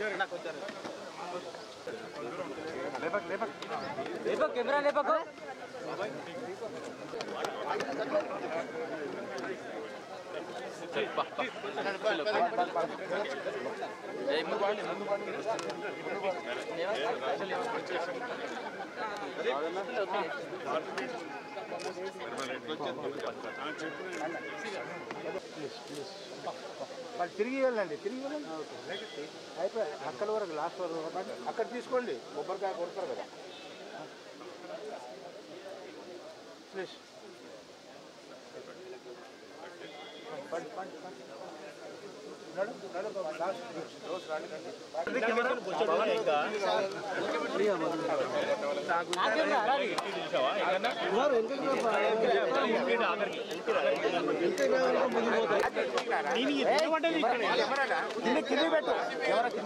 లేపక్ camera లేపకు మరి తిరిగి వెళ్ళండి తిరిగి వెళ్ళండి అయిపోయి అక్కడ వరకు లాస్ట్ వరకు అక్కడ తీసుకోండి కొబ్బరికాయ కొడతారు కదా ప్లీజ్ పండి పండి పండి నడు నడు బాబా, లాస్ట్ రోజు రాండి రండి. కింద కింద పెట్టు ఎవరో కింద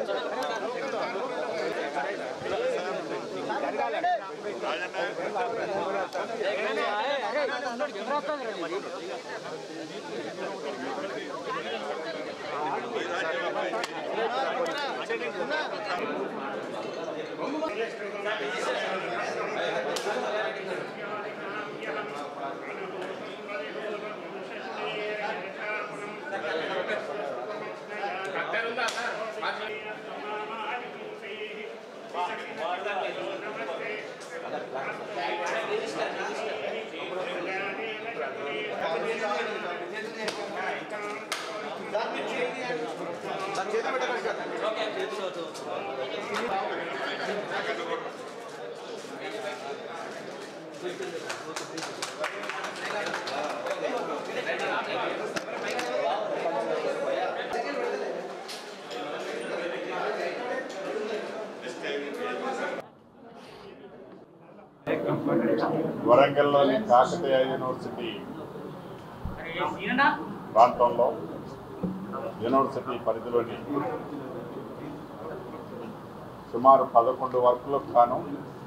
వరంగల్లోని కాకతీయ యూనివర్సిటీ ప్రాంతంలో యూనివర్సిటీ పరిధిలోని సుమారు పదకొండు వర్కులకు గాను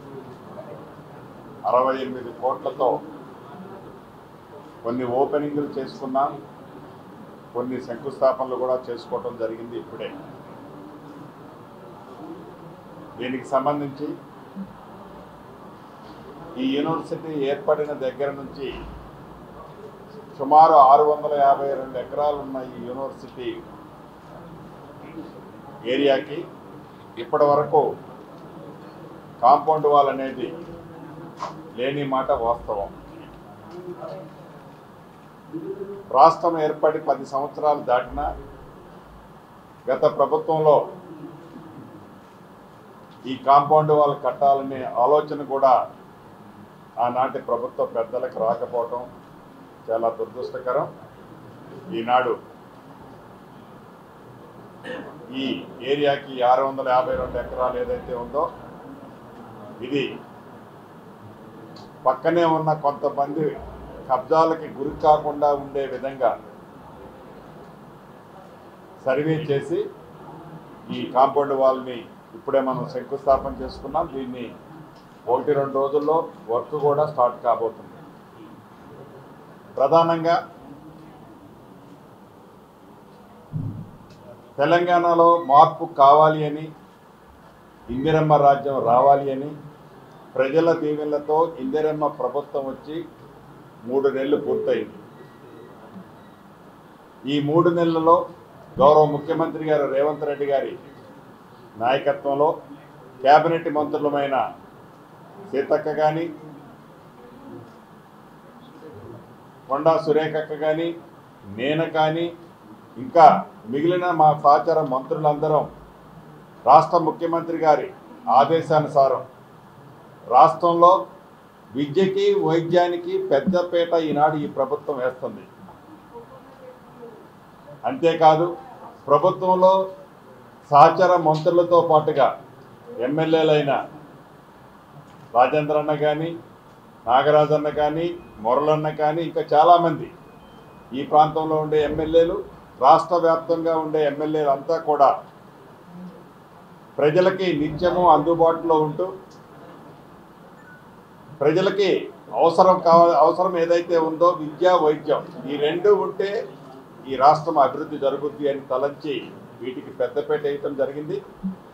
అరవై ఎనిమిది కోట్లతో కొన్ని ఓపెనింగ్లు చేసుకున్నాం కొన్ని శంకుస్థాపనలు కూడా చేసుకోవటం జరిగింది ఇప్పుడే దీనికి సంబంధించి ఈ యూనివర్సిటీ ఏర్పడిన దగ్గర నుంచి సుమారు ఆరు వందల యాభై రెండు ఎకరాలు ఉన్న ఈ యూనివర్సిటీ ఏరియాకి ఇప్పటి వరకు కాంపౌండ్ వాల్ అనేది లేని మాట వాస్తవం రాష్ట్రం ఏర్పడి పది సంవత్సరాలు దాటినా గత ప్రభుత్వంలో ఈ కాంపౌండ్ వాల్ కట్టాలనే ఆలోచన కూడా ఆనాటి ప్రభుత్వ పెద్దలకు రాకపోవటం చాలా దురదృష్టకరం ఈనాడు ఈ ఏరియాకి ఆరు వందల యాభై రెండు ఎకరాలు ఏదైతే ఉందో ఇది పక్కనే ఉన్న కొంతమంది కబ్జాలకి గురి కాకుండా ఉండే విధంగా సర్వే చేసి ఈ కాంపౌండ్ వాల్ని ఇప్పుడే మనం శంకుస్థాపన చేసుకున్నాం దీన్ని ఒకటి రెండు రోజుల్లో వర్క్ కూడా స్టార్ట్ కాబోతుంది ప్రధానంగా తెలంగాణలో మార్పు కావాలి అని ఇందిరమ్మ రాజ్యం రావాలి అని ప్రజల దీవెనలతో ఇందిరమ్మ ప్రభుత్వం వచ్చి మూడు నెలలు పూర్తయింది ఈ మూడు నెలలలో గౌరవ ముఖ్యమంత్రి గారు రేవంత్ రెడ్డి గారి నాయకత్వంలో కేబినెట్ మంత్రులమైన సీతక్క కానీ కొండా సురేఖక్క కానీ నేను కానీ ఇంకా మిగిలిన మా సహచర మంత్రులందరం రాష్ట్ర ముఖ్యమంత్రి గారి ఆదేశానుసారం రాష్ట్రంలో విద్యకి వైద్యానికి పెద్దపేట ఈనాడు ఈ ప్రభుత్వం వేస్తుంది అంతేకాదు ప్రభుత్వంలో సహచర మంత్రులతో పాటుగా ఎమ్మెల్యేలైన రాజేంద్రన్న కానీ నాగరాజన్న కానీ మురళన్న కానీ ఇంకా చాలామంది ఈ ప్రాంతంలో ఉండే ఎమ్మెల్యేలు రాష్ట్ర వ్యాప్తంగా ఉండే ఎమ్మెల్యేలు అంతా కూడా ప్రజలకి నిత్యము అందుబాటులో ఉంటూ ప్రజలకి అవసరం కావ అవసరం ఏదైతే ఉందో విద్య వైద్యం ఈ రెండు ఉంటే ఈ రాష్ట్రం అభివృద్ధి జరుగుద్ది అని తలంచి వీటికి పెద్దపేట వేయటం జరిగింది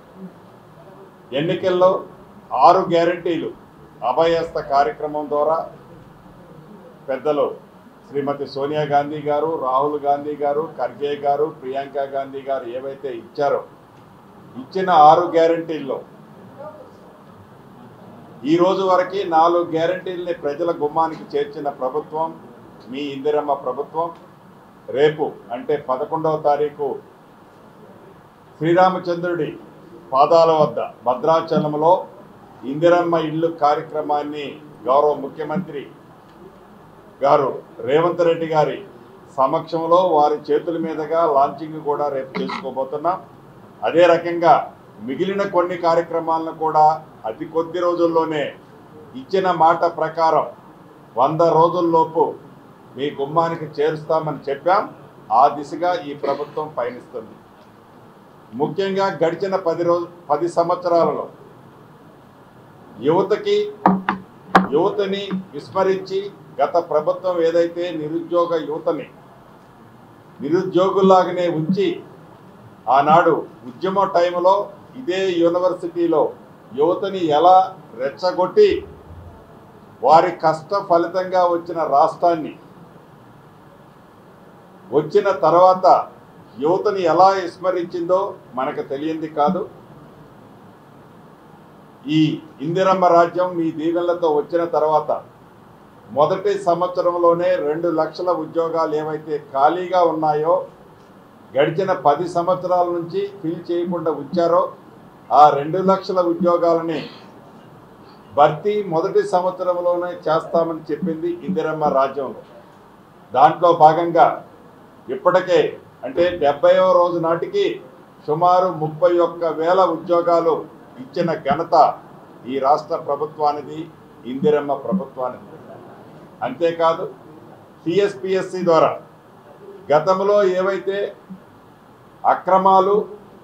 ఎన్నికల్లో ఆరు గ్యారంటీలు అభయస్త కార్యక్రమం ద్వారా పెద్దలు శ్రీమతి సోనియా గాంధీ గారు రాహుల్ గాంధీ గారు ఖర్గే గారు ప్రియాంక గాంధీ గారు ఏవైతే ఇచ్చారో ఇచ్చిన ఆరు గ్యారంటీల్లో ఈ రోజు వరకు నాలుగు గ్యారంటీల్ని ప్రజల గుమ్మానికి చేర్చిన ప్రభుత్వం మీ ఇందిరమ్మ ప్రభుత్వం రేపు అంటే పదకొండవ తారీఖు శ్రీరామచంద్రుడి పాదాల వద్ద భద్రాచలంలో ఇందిరమ్మ ఇల్లు కార్యక్రమాన్ని గౌరవ ముఖ్యమంత్రి గారు రేవంత్ రెడ్డి గారి సమక్షంలో వారి చేతుల మీదుగా లాంచింగ్ కూడా రేపు చేసుకోబోతున్నాం అదే రకంగా మిగిలిన కొన్ని కార్యక్రమాలను కూడా అతి కొద్ది రోజుల్లోనే ఇచ్చిన మాట ప్రకారం వంద రోజుల్లోపు మీ గుమ్మానికి చేరుస్తామని చెప్పాం ఆ దిశగా ఈ ప్రభుత్వం పయనిస్తుంది ముఖ్యంగా గడిచిన పది రోజు పది సంవత్సరాలలో యువతకి యువతని విస్మరించి గత ప్రభుత్వం ఏదైతే నిరుద్యోగ యువతని నిరుద్యోగుల్లాగానే ఉంచి ఆనాడు ఉద్యమ టైంలో ఇదే యూనివర్సిటీలో యువతని ఎలా రెచ్చగొట్టి వారి కష్ట ఫలితంగా వచ్చిన రాష్ట్రాన్ని వచ్చిన తర్వాత యువతని ఎలా విస్మరించిందో మనకు తెలియంది కాదు ఈ ఇందిరమ్మ రాజ్యం మీ దీవెనలతో వచ్చిన తర్వాత మొదటి సంవత్సరంలోనే రెండు లక్షల ఉద్యోగాలు ఏవైతే ఖాళీగా ఉన్నాయో గడిచిన పది సంవత్సరాల నుంచి ఫిల్ చేయకుండా ఉంచారో ఆ రెండు లక్షల ఉద్యోగాలని భర్తీ మొదటి సంవత్సరంలోనే చేస్తామని చెప్పింది ఇందిరమ్మ రాజ్యంలో దాంట్లో భాగంగా ఇప్పటికే అంటే డెబ్బైవ రోజు నాటికి సుమారు ముప్పై ఒక్క వేల ఉద్యోగాలు ఇచ్చిన ఘనత ఈ రాష్ట్ర ప్రభుత్వానిది ఇందిరమ్మ ప్రభుత్వానిది అంతేకాదు టిఎస్పిఎస్సి ద్వారా గతంలో ఏవైతే అక్రమాలు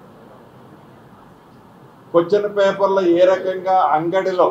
క్వశ్చన్ పేపర్లో ఏ రకంగా అంగడిలో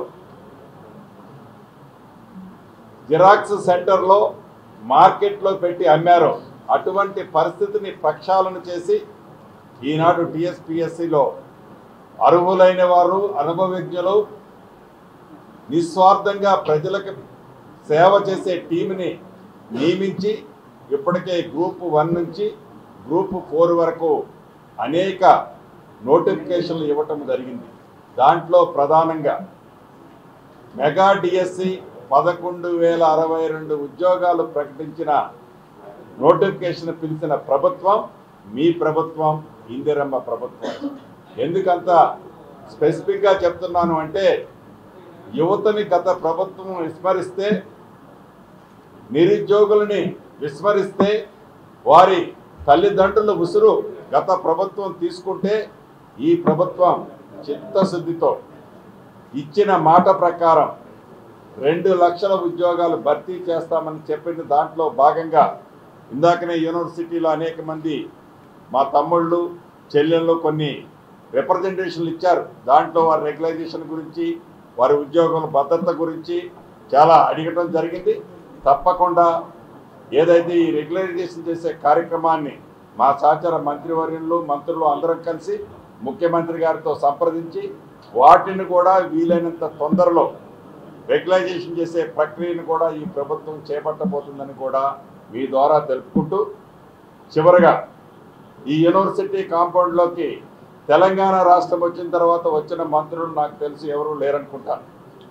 జిరాక్స్ సెంటర్లో మార్కెట్లో పెట్టి అమ్మారో అటువంటి పరిస్థితిని ప్రక్షాళన చేసి ఈనాడు టిఎస్పిఎస్సిలో అర్హులైన వారు అనుభవజ్ఞులు నిస్వార్థంగా ప్రజలకు సేవ చేసే టీంని నియమించి ఇప్పటికే గ్రూప్ వన్ నుంచి గ్రూప్ ఫోర్ వరకు అనేక నోటిఫికేషన్లు ఇవ్వటం జరిగింది దాంట్లో ప్రధానంగా మెగా డిఎస్సి పదకొండు వేల అరవై రెండు ఉద్యోగాలు ప్రకటించిన నోటిఫికేషన్ పిలిచిన ప్రభుత్వం మీ ప్రభుత్వం ఇందిరమ్మ ప్రభుత్వం ఎందుకంత స్పెసిఫిక్గా చెప్తున్నాను అంటే యువతని గత ప్రభుత్వం విస్మరిస్తే నిరుద్యోగులని విస్మరిస్తే వారి తల్లిదండ్రుల ఉసురు గత ప్రభుత్వం తీసుకుంటే ఈ ప్రభుత్వం చిత్తశుద్ధితో ఇచ్చిన మాట ప్రకారం రెండు లక్షల ఉద్యోగాలు భర్తీ చేస్తామని చెప్పిన దాంట్లో భాగంగా ఇందాకనే యూనివర్సిటీలో అనేక మంది మా తమ్ముళ్ళు చెల్లెళ్ళు కొన్ని రిప్రజెంటేషన్లు ఇచ్చారు దాంట్లో వారి రెగ్యులైజేషన్ గురించి వారి ఉద్యోగుల భద్రత గురించి చాలా అడగటం జరిగింది తప్పకుండా ఏదైతే ఈ రెగ్యులరైజేషన్ చేసే కార్యక్రమాన్ని మా సహచర మంత్రివర్యులు మంత్రులు అందరం కలిసి ముఖ్యమంత్రి గారితో సంప్రదించి వాటిని కూడా వీలైనంత తొందరలో రెగ్యులైజేషన్ చేసే ప్రక్రియను కూడా ఈ ప్రభుత్వం చేపట్టబోతుందని కూడా మీ ద్వారా తెలుపుకుంటూ చివరగా ఈ యూనివర్సిటీ కాంపౌండ్లోకి తెలంగాణ రాష్ట్రం వచ్చిన తర్వాత వచ్చిన మంత్రులు నాకు తెలిసి ఎవరు లేరనుకుంటాను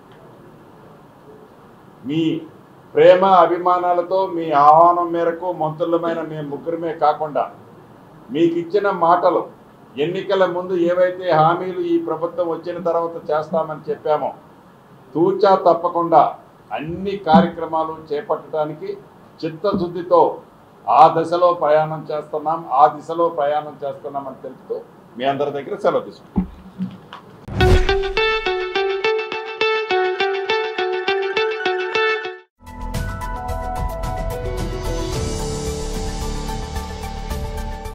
మీ ప్రేమ అభిమానాలతో మీ ఆహ్వానం మేరకు మంత్రులమైన మేము ముగ్గురమే కాకుండా మీకు ఇచ్చిన మాటలు ఎన్నికల ముందు ఏవైతే హామీలు ఈ ప్రభుత్వం వచ్చిన తర్వాత చేస్తామని చెప్పామో తూచా తప్పకుండా అన్ని కార్యక్రమాలు చేపట్టడానికి చిత్తశుద్ధితో ఆ దశలో ప్రయాణం చేస్తున్నాం ఆ దిశలో ప్రయాణం చేస్తున్నామని తెలుపుతూ మీ అందరి దగ్గర సెలవు తీసుకుంటాం